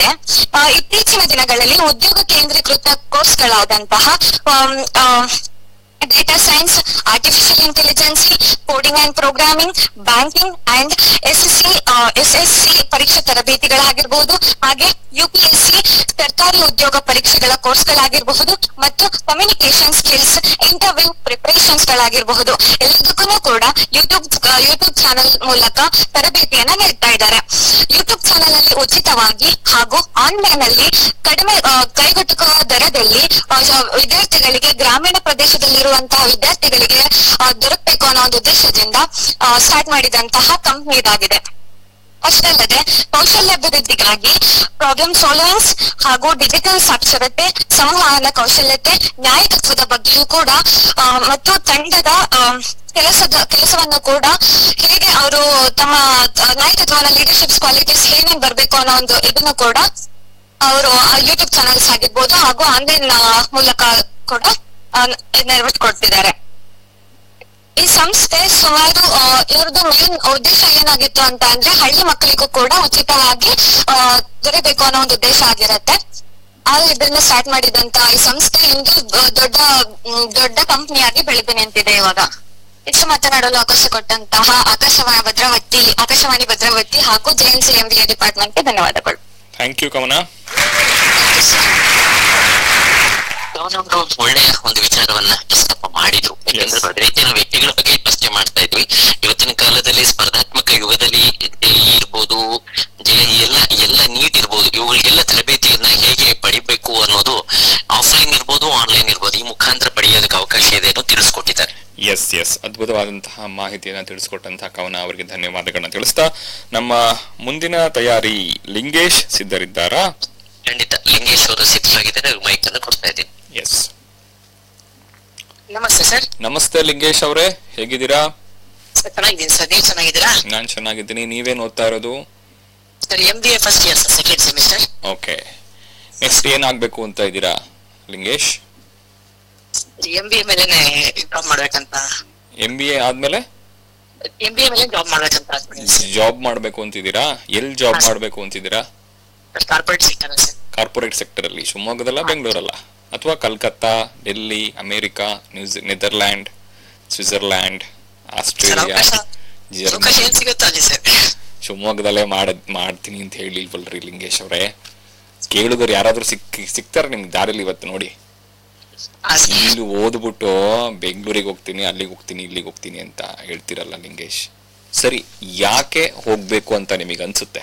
ಆ, ಇತ್ತೀಚಿನ ದಿನಗಳಲ್ಲಿ ಉದ್ಯೋಗ ಕೇಂದ್ರೀಕೃತ ಕೋರ್ಸ್ಗಳಾದಂತಹ data science artificial intelligence coding and programming banking and S S C S S C ಪರೀಕ್ಷಾ ತರಬೇತಿಗಳಾಗಿರ್ಬಹುದು ಹಾಗೆ ಯು ಪಿ ಎಸ್ ಸಿ ಸರ್ಕಾರಿ ಉದ್ಯೋಗ ಪರೀಕ್ಷೆಗಳ ಕೋರ್ಸ್ಗಳಾಗಿರಬಹುದು ಮತ್ತು ಕಮ್ಯುನಿಕೇಶನ್ ಸ್ಕಿಲ್ಸ್ ಇಂಟರ್ವ್ಯೂ ಪ್ರಿಪರೇಷನ್ಸ್ ಗಳಾಗಿರಬಹುದು ಎಲ್ಲದಕ್ಕೂ ಕೂಡ ಯೂಟ್ಯೂಬ್ ಯೂಟ್ಯೂಬ್ ಚಾನೆಲ್ ಮೂಲಕ ತರಬೇತಿಯನ್ನ ನೀಡ್ತಾ ಇದ್ದಾರೆ ಯೂಟ್ಯೂಬ್ ಚಾನೆಲ್ ಅಲ್ಲಿ ಉಚಿತವಾಗಿ ಹಾಗೂ ಆನ್ಲೈನ್ ಅಲ್ಲಿ ಕಡಿಮೆ ಆ, ಕೈಗೆಟುಕುವ ದರದಲ್ಲಿ ಆ, ಶ- ವಿದ್ಯಾರ್ಥಿಗಳಿಗೆ ಗ್ರಾಮೀಣ ಪ್ರದೇಶದಲ್ಲಿರುವಂತಹ ವಿದ್ಯಾರ್ಥಿಗಳಿಗೆ ಆ, ದೊರಕಬೇಕು ಅನ್ನೋ ಒಂದು ಉದ್ದೇಶದಿಂದ ಸ್ಟಾರ್ಟ್ ಮಾಡಿದಂತಹ ಕಂಪ್ನಿ ಇದಾಗಿದೆ ಅಷ್ಟಲ್ಲದೆ ಕೌಶಲ್ಯಾಭಿವೃದ್ಧಿಗಾಗಿ ಪ್ರಾಬ್ಲಮ್ ಸಾಲ್ವಿಂಗ್ಸ್ ಹಾಗೂ ಡಿಜಿಟಲ್ ಸಾಕ್ಷರತೆ ಸಂವಹನ ಕೌಶಲ್ಯತೆ ನ್ಯಾಯಕತ್ವದ ಬಗ್ಗೆಯೂ ಕೂಡ ಆ, ಮತ್ತು ತಂಡದ ಆ, ಕೆಲಸದ ಕೆಲಸವನ್ನು ಕೂಡ ಹೇಗೆ ಅವರು ತಮ್ಮ ಆ, ನಾಯಕತ್ವನ ಲೀಡರ್ಶಿಪ್ ಕ್ವಾಲಿಟೀಸ್ ಏನೇನ್ ಬರ್ಬೇಕು ಅನ್ನೋ ಒಂದು ಇದನ್ನು ಕೂಡ ಅವರು ಯೂಟ್ಯೂಬ್ ಚಾನೆಲ್ಸ್ ಆಗಿರ್ಬೋದು ಹಾಗೂ ಆನ್ಲೈನ್ ಮೂಲಕ ಕೂಡ ಆ, ನೆರವೇರಿಸ್ಕೊಡ್ತಿದ್ದಾರೆ ಈ ಸಂಸ್ಥೆ ಸುಮಾರು ಆ, ಇವ್ರದ್ದು ಮೇನ್ ಉದ್ದೇಶ ಏನಾಗಿತ್ತು ಅಂತ ಅಂದ್ರೆ ಹಳ್ಳಿ ಮಕ್ಕಳಿಗೂ ಕೂಡ ಉಚಿತವಾಗಿ ಆ, ದೊರೆಬೇಕು ಅನ್ನೋ ಒಂದು ಉದ್ದೇಶ ಆಗಿರತ್ತೆ ಆ ಇದನ್ನ ಸ್ಟಾರ್ಟ್ ಮಾಡಿದಂತ ಈ ಸಂಸ್ಥೆ ಇಂದು ದೊ- ದೊಡ್ಡ ಮ್, ದೊಡ್ಡ ಕಂಪ್ನಿಯಾಗಿ ಬೆಳೆದು ನಿಂತಿದೆ ಇವಾಗ ಇಷ್ಟು ಮಾತನಾಡಲು ಅವಕಾಶ ಕೊಟ್ಟಂತಹ ಆಕಾಶವಾಣಿ ಭದ್ರಾವತಿ ಆಕಾಶವಾಣಿ ಭದ್ರಾವತಿ ಹಾಗೂ ಜೆಎನ್ಸಿ ಎಂಬಿಎ ಡಿಪಾರ್ಟ್ಮೆಂಟ್ಗೆ ಧನ್ಯವಾದಗಳು ಥ್ಯಾಂಕ್ ಯು ಕಮನ ಅವನೊಬ್ರು ಒಳ್ಳೆಯ ಒಂದು ವಿಚಾರವನ್ನ ಪ್ರಸ್ತಾಪ ಮಾಡಿದ್ರು ಯಾಕಂದ್ರೆ ಭದ್ರತೆಯ ವ್ಯಕ್ತಿಗಳ ಬಗ್ಗೆ ಪ್ರಶ್ನೆ ಮಾಡ್ತಾ ಇದ್ವಿ ಇವತ್ತಿನ ಕಾಲದಲ್ಲಿ ಸ್ಪರ್ಧಾತ್ಮಕ ಯುಗದಲ್ಲಿ JEE ಇರ್ಬೋದು ಜೆ ಎಲ್ಲ ಎಲ್ಲ ನೀಟ್ ಇರ್ಬೋದು ಇವುಗಳಿಗೆಲ್ಲ ತರಬೇತಿಯನ್ನ ಹೇಗೆ ಪಡಿಬೇಕು ಅನ್ನೋದು ಆಫ್ಲೈನ್ ಇರ್ಬೋದು ಆನ್ಲೈನ್ ಇರ್ಬೋದು ಈ ಮುಖಾಂತರ ಪಡೆಯೋದಕ್ಕೆ ಅವಕಾಶ ಇದೆ ಅನ್ನೋ ತಿಳಿಸ್ಕೊಟ್ಟಿದ್ದಾರೆ ಎಸ್ ಎಸ್ ಅದ್ಭುತವಾದಂತಹ ಮಾಹಿತಿಯನ್ನು ತಿಳಿಸ್ಕೊಟ್ಟಂತಹ ಕವನ ಅವರಿಗೆ ಧನ್ಯವಾದಗಳನ್ನ ತಿಳಿಸ್ತಾ ನಮ್ಮ ಮುಂದಿನ ತಯಾರಿ ಲಿಂಗೇಶ್ ಸಿದ್ಧರಿದ್ದಾರಾ ಖಂಡಿತ ಲಿಂಗೇಶ್ ಅವರು ಸಿದ್ಧರಾಗಿದ್ದಾರೆ ಮೈಕ್ ಅನ್ನು ಕೊಡ್ತಾ ಇದ್ದೀನಿ ಎಸ್ ನಮಸ್ತೆ ಸರ್ ನಮಸ್ತೆ ಲಿಂಗೇಶ್ ಅವರೇ ಹೇಗಿದ್ದೀರಾ ಸರ್ ಚೆನ್ನಾಗಿದ್ದೀನಿ ಸರ್ ನೀವು ಚೆನ್ನಾಗಿದ್ದೀರಾ ನಾನ್ ಚೆನ್ನಾಗಿದ್ದೀನಿ ನೀವೇನ್ ಓದ್ತಾ ಇರೋದು sir M B A first year sir second semester okay next ಏನಾಗ್ಬೇಕು ಅಂತ ಇದ್ದೀರಾ ಲಿಂಗೇಶ್ ಎಂ ಬಿ ಎ ಮೇಲೆ ಜಾಬ್ ಮಾಡ್ಬೇಕಂತ ಎಂ ಬಿ ಎ ಆದ್ಮೇಲೆ ಎಂ ಬಿ ಎ ಮೇಲೆ ಜಾಬ್ ಮಾಡ್ಬೇಕಂತ ಜಾಬ್ ಮಾಡ್ಬೇಕು ಅಂತಿದ್ದೀರಾ ಎಲ್ ಜಾಬ್ ಹಾ, ಸರ್. ಮಾಡ್ಬೇಕು ಅಂತಿದ್ದೀರಾ corporate sector sir corporate sector ಅಲ್ಲಿ ಶಿವಮೊಗ್ಗದಲ್ಲ ಬೆಂಗಳೂರಲ್ಲ ಅಥವಾ ಕಲ್ಕತ್ತಾ ಡೆಲ್ಲಿ ಅಮೆರಿಕಾ ನ್ಯೂಸ್ ನೆದರ್ಲ್ಯಾಂಡ್ ಸ್ವಿಟ್ಜರ್ಲ್ಯಾಂಡ್ ಸರ್ ಆಸ್ಟ್ರೇಲಿಯಾ ಅವಕಾಶ ಅವಕಾಶ ಜರ್ಮನಿ ಏನ್ ಸಿಗುತ್ತೋ ಅಲ್ಲಿ ಸರ್ ಶಿವಮೊಗ್ಗದಲ್ಲೇ ಮಾಡ ಮಾಡ್ತೀನಿ ಅಂತ ಹೇಳಿಲ್ವಲ್ರಿ ಲಿಂಗೇಶ್ ಅವರೇ ಕೇಳುಗರು ಯಾರಾದ್ರೂ ಸಿಕ್ ಸಿಗ್ತಾರೆ ನಿಮ್ಗೆ ದಾರಿಲಿ ಇವತ್ತು ನೋಡಿ ಹಾ, ಸರ್. ಇಲ್ಲಿ ಓದ್ಬಿಟ್ಟು ಬೆಂಗಳೂರಿಗೆ ಹೋಗ್ತೀನಿ ಅಲ್ಲಿಗೆ ಹೋಗ್ತೀನಿ ಇಲ್ಲಿಗೆ ಹೋಗ್ತೀನಿ ಅಂತ ಹೇಳ್ತಿರಲ್ಲ ಲಿಂಗೇಶ್ ಸರಿ ಯಾಕೆ ಹೋಗ್ಬೇಕು ಅಂತ ನಿಮಗೆ ಅನ್ಸುತ್ತೆ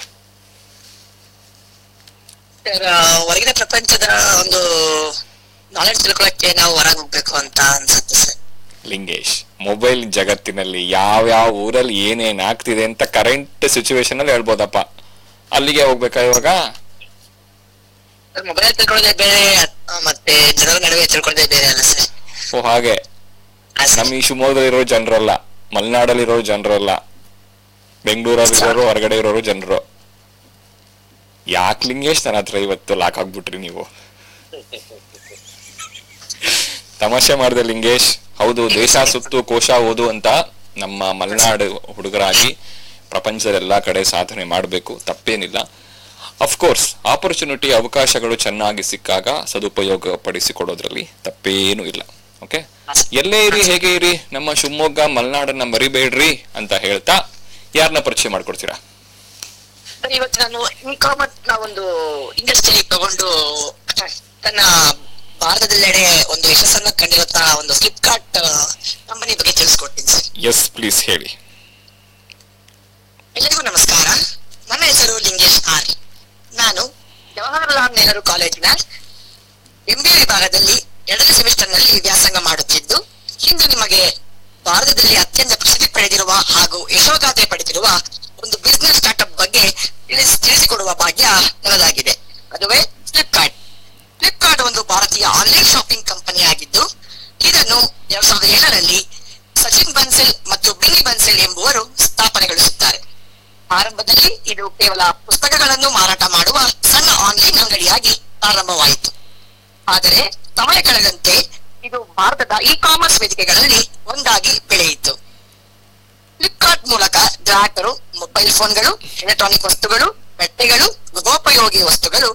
ಸರ್ ಆ, ಹೊರಗಿನ ಪ್ರಪಂಚದ ಒಂದು ನಾಲೆಡ್ಜ್ ತಿಳ್ಕೊಳಕ್ಕೆ ನಾವು ಹೊರಗೆ ಹೋಗ್ಬೇಕು ಅಂತ ಅನ್ಸುತ್ತೆ ಸರ್ ಲಿಂಗೇಶ್ ಮೊಬೈಲ್ ಜಗತ್ತಿನಲ್ಲಿ ಯಾವ ಯಾವ ಊರಲ್ಲಿ ಏನೇನ್ ಆಗ್ತಿದೆ ಅಂತ ಕರೆಂಟ್ ಸಿಚುವೇಶನ್ ಅಲ್ಲಿ ಹೇಳ್ಬೋದಪ್ಪ ಅಲ್ಲಿಗೆ ಹೋಗ್ಬೇಕಾ ಇವಾಗ ಮೊಬೈಲ್ ತಿಳ್ಕೊಳ್ಳೋದೇ ಬೇರೆ ಆ, ಮತ್ತೆ ಜನರ ನಡುವೆ ತಿಳ್ಕೊಳ್ಳೋದೇ ಬೇರೆ ಅಲ್ಲ ಸರ್ ಓ ಹಾಗೆ ಹಾ, ಸರ್. ನಮ್ಮ ಈ ಶಿವಮೊಗ್ಗದಲ್ಲಿರೋ ಜನರಲ್ಲ ಮಲೆನಾಡಲ್ಲಿರೋ ಜನರಲ್ಲ ಬೆಂಗಳೂರಲ್ಲಿರೋರು ಹೊರಗಡೆ ಇರೋರು ಜನರು ಯಾಕೆ ಲಿಂಗೇಶ್ ನನ್ನ ಹತ್ರ ಇವತ್ತು ಲಾಕ್ ಆಗ್ಬಿಟ್ರಿ ನೀವು ತಮಾಷೆ ಮಾಡಿದೆ ಲಿಂಗೇಶ್ ಹೌದು ದೇಶ ಸುತ್ತು ಕೋಶ ಓದು ಅಂತ ನಮ್ಮ ಮಲೆನಾಡು ಹುಡುಗರಾಗಿ ಪ್ರಪಂಚದ ಎಲ್ಲಾ ಕಡೆ ಸಾಧನೆ ಮಾಡಬೇಕು ತಪ್ಪೇನಿಲ್ಲ ಅಫ್ಕೋರ್ಸ್ ಆಪರ್ಚುನಿಟಿ ಅವಕಾಶಗಳು ಚೆನ್ನಾಗಿ ಸಿಕ್ಕಾಗ ಸದುಪಯೋಗ ಪಡಿಸಿಕೊಡೋದ್ರಲ್ಲಿ ತಪ್ಪೇನೂ ಇಲ್ಲ ಓಕೆ ಎಲ್ಲೇ ಇರಿ ಹೇಗೆ ಇರಿ ನಮ್ಮ ಶಿವಮೊಗ್ಗ ಮಲೆನಾಡನ್ನ ಮರಿಬೇಡ್ರಿ ಅಂತ ಹೇಳ್ತಾ ಯಾರನ್ನ ಪರಿಚಯ ಮಾಡ್ಕೊಡ್ತೀರಾ ಸರ್, ಇವತ್ತು ನಾನು ಇನ್ಕಾಮರ್ಸ್ ನ ಒಂದು ಇಂಡಸ್ಟ್ರಿ ತಗೊಂಡು ತನ್ನ ಭಾರತದೆಲ್ಲೆಡೆ ಒಂದು ಯಶಸ್ಸನ್ನು ಕಂಡಿರುವಂತಹ ಒಂದು ಫ್ಲಿಪ್ಕಾರ್ಟ್ ಕಂಪನಿ ಬಗ್ಗೆ ತಿಳಿಸ್ಕೊಡ್ತೀನಿ ಸರ್ ಎಸ್ ಪ್ಲೀಸ್ ಹೇಳಿ ಎಲ್ಲರಿಗೂ ನಮಸ್ಕಾರ ನನ್ನ ಹೆಸರು ಲಿಂಗೇಶ್ ಆರ್ ನಾನು ಜವಾಹರಲಾಲ್ ನೆಹರು ಕಾಲೇಜಿನ ಎಂಬಿಎ ವಿಭಾಗದಲ್ಲಿ ಎರಡನೇ ಸೆಮಿಸ್ಟರ್ ನಲ್ಲಿ ವ್ಯಾಸಂಗ ಮಾಡುತ್ತಿದ್ದು ಇಂದು ನಿಮಗೆ ಭಾರತದಲ್ಲಿ ಅತ್ಯಂತ ಪ್ರಸಿದ್ಧಿ ಪಡೆದಿರುವ ಹಾಗೂ ಯಶೋಗಾಥೆ ಪಡೆದಿರುವ ಒಂದು ಬಿಸಿನೆಸ್ ಸ್ಟಾರ್ಟ್ಅಪ್ ಬಗ್ಗೆ ತಿಳಿಸ್ ತಿಳಿಸಿಕೊಡುವ ಭಾಗ್ಯ ನನ್ನದಾಗಿದೆ ಅದುವೇ ಫ್ಲಿಪ್ಕಾರ್ಟ್ ಫ್ಲಿಪ್ಕಾರ್ಟ್ ಒಂದು ಭಾರತೀಯ ಆನ್ಲೈನ್ ಶಾಪಿಂಗ್ ಕಂಪನಿ ಆಗಿದ್ದು ಇದನ್ನು ಎರಡ್ ಸಾವಿರದ ಏಳರಲ್ಲಿ ಸಚಿನ್ ಬನ್ಸೆಲ್ ಮತ್ತು ಬಿನಿ ಬನ್ಸೆಲ್ ಎಂಬುವರು ಸ್ಥಾಪನೆಗೊಳಿಸುತ್ತಾರೆ ಆರಂಭದಲ್ಲಿ ಇದು ಕೇವಲ ಪುಸ್ತಕಗಳನ್ನು ಮಾರಾಟ ಮಾಡುವ ಸಣ್ಣ ಆನ್ಲೈನ್ ಅಂಗಡಿಯಾಗಿ ಪ್ರಾರಂಭವಾಯಿತು ಆದರೆ ಸಮಯ ಕಳೆದಂತೆ ಇದು ಭಾರತದ ಇ ಕಾಮರ್ಸ್ ವೇದಿಕೆಗಳಲ್ಲಿ ಒಂದಾಗಿ ಬೆಳೆಯಿತು ಫ್ಲಿಪ್ಕಾರ್ಟ್ ಮೂಲಕ ಗ್ರಾಹಕರು ಮೊಬೈಲ್ ಫೋನ್ಗಳು ಎಲೆಕ್ಟ್ರಾನಿಕ್ ವಸ್ತುಗಳು ಬಟ್ಟೆಗಳು ಗೃಹೋಪಯೋಗಿ ವಸ್ತುಗಳು